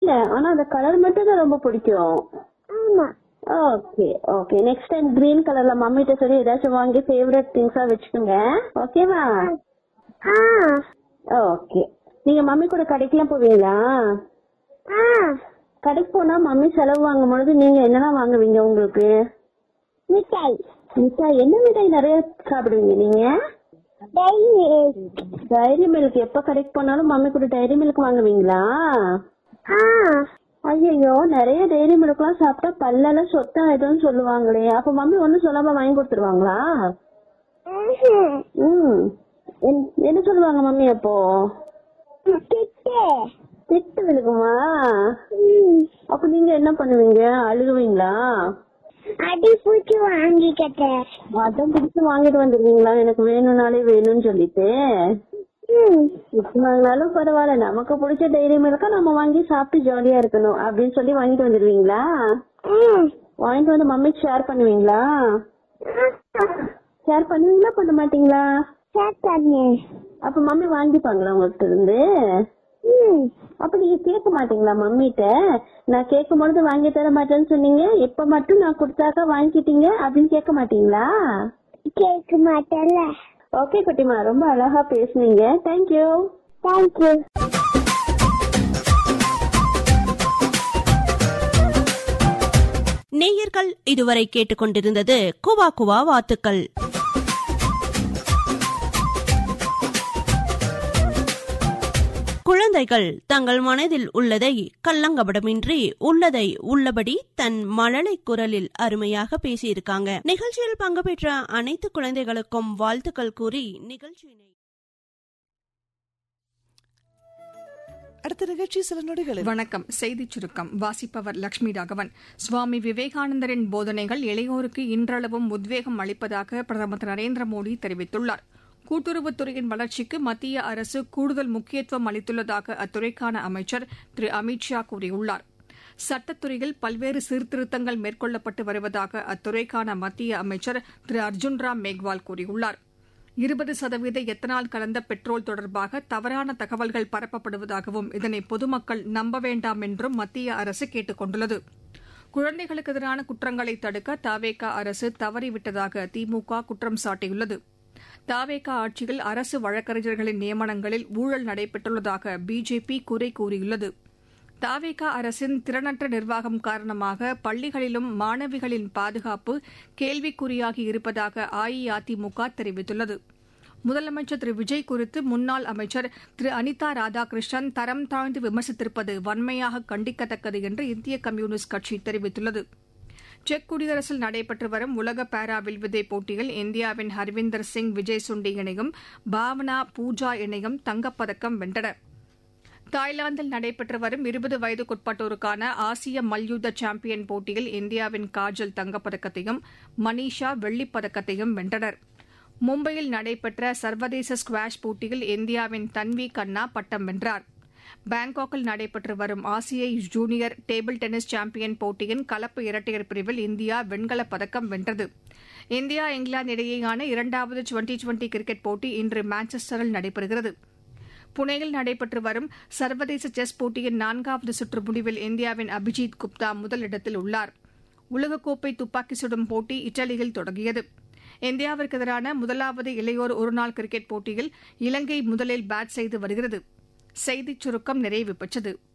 இல்ல ஆனா அந்த கலர் மட்டும் தான் ரொம்ப பிடிக்கும் ஆமா okay okay next time green கலர்ல மம்மிட்ட சொல்லி ஏதாச்சும் வாங்கி ஃபேவரட் திங்ஸா வச்சுக்கோங்க ஓகேவா ஆ ஓகே நீங்க மம்மி கூட கடைக்கெல்லாம் போவீங்களா ஆ கடைக்கு போனா மம்மி செலவு வாங்கும் பொழுது நீங்க என்னெல்லாம் வாங்குவீங்க உங்களுக்கு மிட்டாய் மிட்டாய் என்ன மிட்டாய் நிறைய சாப்பிடுவீங்க நீங்க டைரி டைரி மில்க் எப்ப கடைக்கு போனாலும் மம்மி கூட டைரி மில்க் வாங்குவீங்களா ஆ ஐயோ நிறைய டைரி மில்க் எல்லாம் சாப்பிட்டா பல்லெல்லாம் சொத்தா ஆயிடும்னு சொல்லுவாங்களே அப்ப மம்மி ஒண்ணும் சொல்லாம வாங்கி கொடுத்துருவாங்களா ம்ஹும். ம் என்- என்ன சொல்லுவாங்க மம்மி அப்போ கிட்டு திட்டு விழுகுமா ம். அப்ப நீங்க என்ன பண்ணுவீங்க அழுகுவீங்களா அடி பூச்சி வாங்கிக்கிட்ட அதான் பிடிச்சு வாங்கிட்டு வந்துருவீங்களா எனக்கு வேணும்னாலே வேணும்னு சொல்லிட்டு ம். திட்டு வாங்கினாலும் பரவாயில்ல நமக்கு பிடிச்ச டைரி மில்கா நம்ம வாங்கி சாப்பிட்டு ஜாலியா இருக்கணும் அப்படின்னு சொல்லி வாங்கிட்டு வந்துருவீங்களா ம். வாங்கிட்டு வந்து மம்மிக்கு ஷேர் பண்ணுவீங்களா ஆ. ஷேர் பண்ணுவீங்களா பண்ண மாட்டீங்களா சேட் பண்ணு அப்ப மம்மி வாங்கிப்பாங்களா உங்ககிட்ட இருந்து ம். அப்ப நீங்க கேட்க மாட்டீங்களா மம்மிட்ட நான் கேட்கும் பொழுது வாங்கி தர மாட்டேன்னு சொன்னீங்க இப்ப மட்டும் நான் கொடுத்தாக்கா வாங்கிட்டீங்க அப்படின்னு கேட்க மாட்டீங்களா கேட்க மாட்டேன்ல ஓகே குட்டிமா ரொம்ப அழகா பேசுனீங்க தேங்க்யூ தேங்க்யூ நேயர்கள் இதுவரை கேட்டுக்கொண்டிருந்தது குவா குவா வாத்துக்கள் குழந்தைகள் தங்கள் மனதில் உள்ளதை கள்ளங்கபடமின்றி உள்ளதை உள்ளபடி தன் மழலை குரலில் அருமையாக பேசியிருக்காங்க நிகழ்ச்சியில் பங்கு பெற்ற அனைத்து குழந்தைகளுக்கும் வாழ்த்துக்கள் கூறி நிகழ்ச்சியினை அடுத்த நிகழ்ச்சி சில நொடிகளில் வணக்கம் செய்திச் சுருக்கம் வாசிப்பவர் லட்சுமி ராகவன் சுவாமி விவேகானந்தரின் போதனைகள் இளையோருக்கு இன்றளவும் உத்வேகம் அளிப்பதாக பிரதமர் திரு நரேந்திர மோடி தெரிவித்துள்ளார் கூட்டுறவுத்துறையின் வளர்ச்சிக்கு மத்திய அரசு கூடுதல் முக்கியத்துவம் அளித்துள்ளதாக அத்துறைக்கான அமைச்சர் திரு அமித் ஷா கூறியுள்ளார் சட்டத்துறையில் பல்வேறு சீர்திருத்தங்கள் மேற்கொள்ளப்பட்டு வருவதாக அத்துறைக்கான மத்திய அமைச்சர் திரு அர்ஜுன் ராம் மேக்வால் கூறியுள்ளார் இருபது சதவீத எத்தனால் கலந்த பெட்ரோல் தொடர்பாக தவறான தகவல்கள் பரப்பப்படுவதாகவும் இதனை பொதுமக்கள் நம்ப வேண்டாம் என்றும் மத்திய அரசு கேட்டுக் கொண்டுள்ளது குழந்தைகளுக்கு எதிரான குற்றங்களை தடுக்க தாவேகா அரசு தவறிவிட்டதாக திமுக குற்றம் சாட்டியுள்ளது தாவேகா ஆட்சியில் அரசு வழக்கறிஞர்களின் நியமனங்களில் ஊழல் நடைபெற்றுள்ளதாக பிஜேபி குறை கூறியுள்ளது தாவேகா அரசின் திறனற்ற நிர்வாகம் காரணமாக பள்ளிகளிலும் மாணவிகளின் பாதுகாப்பு கேள்விக்குறியாகி இருப்பதாக அஇஅதிமுக தெரிவித்துள்ளது முதலமைச்சர் திரு விஜய் குறித்து முன்னாள் அமைச்சர் திரு அனிதா ராதாகிருஷ்ணன் தரம் தாழ்ந்து விமர்சித்திருப்பது வன்மையாக கண்டிக்கத்தக்கது என்று இந்திய கம்யூனிஸ்ட் கட்சி தெரிவித்துள்ளது செக் குடியரசில் நடைபெற்று வரும் உலக பாரா வில்வித்தை போட்டியில் இந்தியாவின் ஹர்விந்தர் சிங் விஜய் சுண்டி இணையும் பாவனா பூஜா இணையும் தங்கப்பதக்கம் வென்றன தாய்லாந்தில் நடைபெற்று வரும் இருபது வயதுக்குட்பட்டோருக்கான ஆசிய மல்யுத்த சாம்பியன் போட்டியில் இந்தியாவின் காஜல் தங்கப்பதக்கத்தையும் மனிஷா வெள்ளிப் பதக்கத்தையும் வென்றனர் மும்பையில் நடைபெற்ற சர்வதேச ஸ்குவாஷ் போட்டியில் இந்தியாவின் தன்வி கண்ணா பட்டம் வென்றார் பாங்காக்கில் நடைபெற்று வரும் ஆசிய ஜூனியர் டேபிள் டென்னிஸ் சாம்பியன் போட்டியின் கலப்பு இரட்டையர் பிரிவில் இந்தியா வெண்கலப் பதக்கம் வென்றது இந்தியா இங்கிலாந்து இடையேயான இரண்டாவது டுவெண்டி டுவெண்டி கிரிக்கெட் போட்டி இன்று மான்செஸ்டரில் நடைபெறுகிறது புனேயில் நடைபெற்று வரும் சர்வதேச செஸ் போட்டியின் நான்காவது சுற்று முடிவில் இந்தியாவின் அபிஜித் குப்தா முதலிடத்தில் உள்ளார் உலகக்கோப்பை துப்பாக்கி சுடும் போட்டி இத்தாலியில் தொடங்கியது இந்தியாவிற்கு எதிரான முதலாவது இளையோர் ஒருநாள் கிரிக்கெட் போட்டியில் இலங்கை முதலில் பேட் செய்து வருகிறது செய்திச் சுருக்கம் நிறைவு பெற்றது